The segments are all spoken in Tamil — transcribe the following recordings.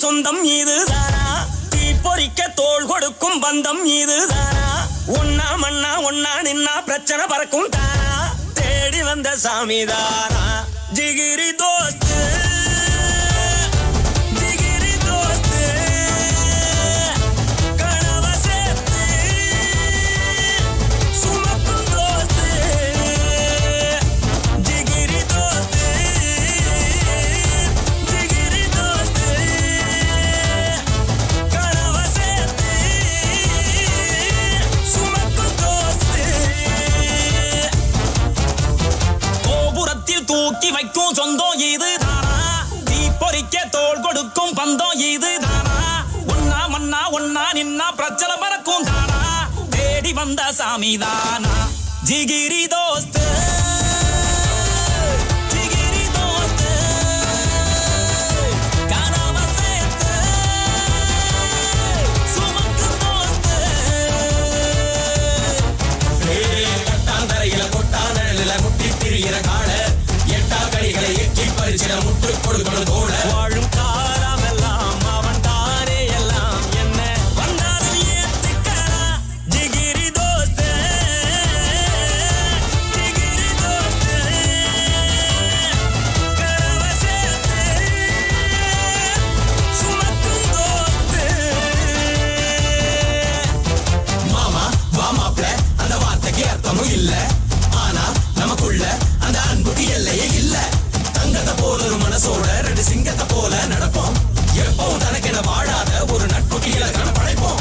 சொந்தம் இதுதானா தீ பொறிக்க தோள் கொடுக்கும் பந்தம் இதுதானா ஒன்னா மண்ணா ஒன்னா நின்னா பிரச்சனை பறக்கும் தானா தேடி வந்த சாமிதானா ஜிகிரி தோஸ்து ஜிகிரி தோஸ்து கனவ சேர்த்து சுமக்கும் தோஸ்து ஜிகிரி தோஸ்து ஜிகிரி தோஸ்து கனவ சேர்த்து சுமக்கும் தோஸ்து கோபுரத்தில் தூக்கி வைக்கும் சொந்தம் இது தானா தீ பொறிக்க தோள் கொடுக்கும் பந்தம் இது தானா ஒன்னா மண்ணா ஒன்னா நின்னா பிரச்சனை பறக்கும் தானா தேடி வந்த சாமி தானா ஜிகிரி தோஸ்து ஜிகிரி தோஸ்து கனவ சேர்த்து சுமக்கும் தோஸ்து கட்டாந்தரையில கொட்டானல முட்டி திரியிற கால எட்டா கடிகளை எக்கி பறிச்சிட முட்டு கொடுக்கணும் தோட வாழும் காலமெல்லாம் அவன் தானே எல்லாம் என்ன வந்தாலும் ஏத்துக்கடா ஜிகிரி தோஸ்து ஜிகிரி தோஸ்து கரவ சேர்த்து சுமக்கும் தோஸ்து மாமா வா மாப்ள அந்த வார்த்தைக்கு அர்த்தமும் இல்ல ஆனா நமக்குள்ள அந்த அன்புக்கு எல்லையே இல்ல தங்கத்தை போல ஒரு மனசோட ரெண்டு சிங்கத்தை போல நடப்போம் எப்பவும் தனக்கென வாழாத ஒரு நட்புக்கு இலக்கணம் படைப்போம்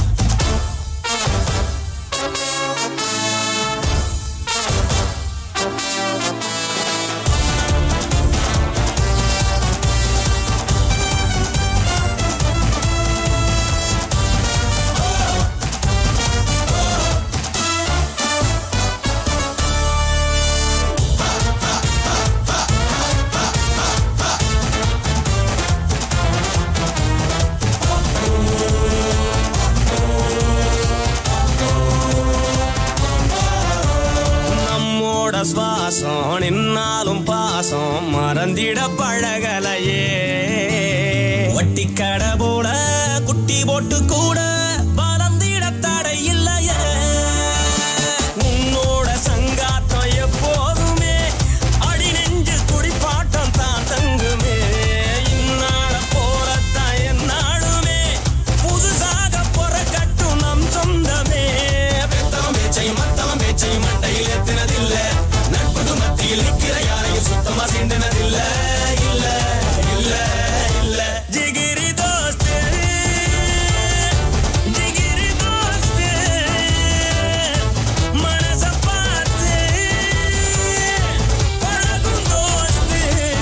நம்மோட சுவாசம் நின்னாலும் பாசம் மறந்திட பழகலையே வட்டி கடை போல குட்டி போட்டு கூட மறந்திட தடை இல்லையே உன்னோட சங்காத்தம் எப்போதுமே அடி நெஞ்சு குடிப்பாட்டம் தான் தங்குமே இந்நாள போறத்தான் என்னாலுமே புதுசாக பொறக்கட்டும் நம் சொந்தமே பெத்தவன் பேச்சையும் மத்தவன் பேச்சையும் மண்டையில் எத்தினதில்ல நட்புக்கு மத்தியில் நிக்கிற யாரையும் சுத்தமா சீண்டினதில்ல இல்ல இல்ல இல்ல ஜிகிரி தோஸ்து ஜிகிரி தோஸ்து மனச பார்த்து பழகும் தோஸ்து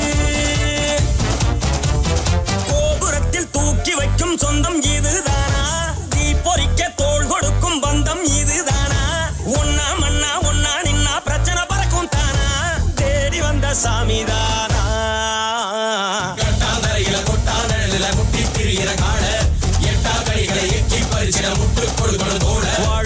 கோபுரத்தில் தூக்கி வைக்கும் சொந்தம் இதுதானா தீ பொறிக்க தோள் கொடுக்கும் பந்தம் இதுதானா ஒன்னா மண்ணா ஒன்னா நின்னா பிரச்சனை பறக்கும் தானா தேடி வந்த சாமிதானா கட்டாந்தரையில கொட்டானல முட்டி திரியிற கால எட்டா கடிகளை எக்கி பறிச்சிட முட்டு கொடுக்கணும் தோட வாழும்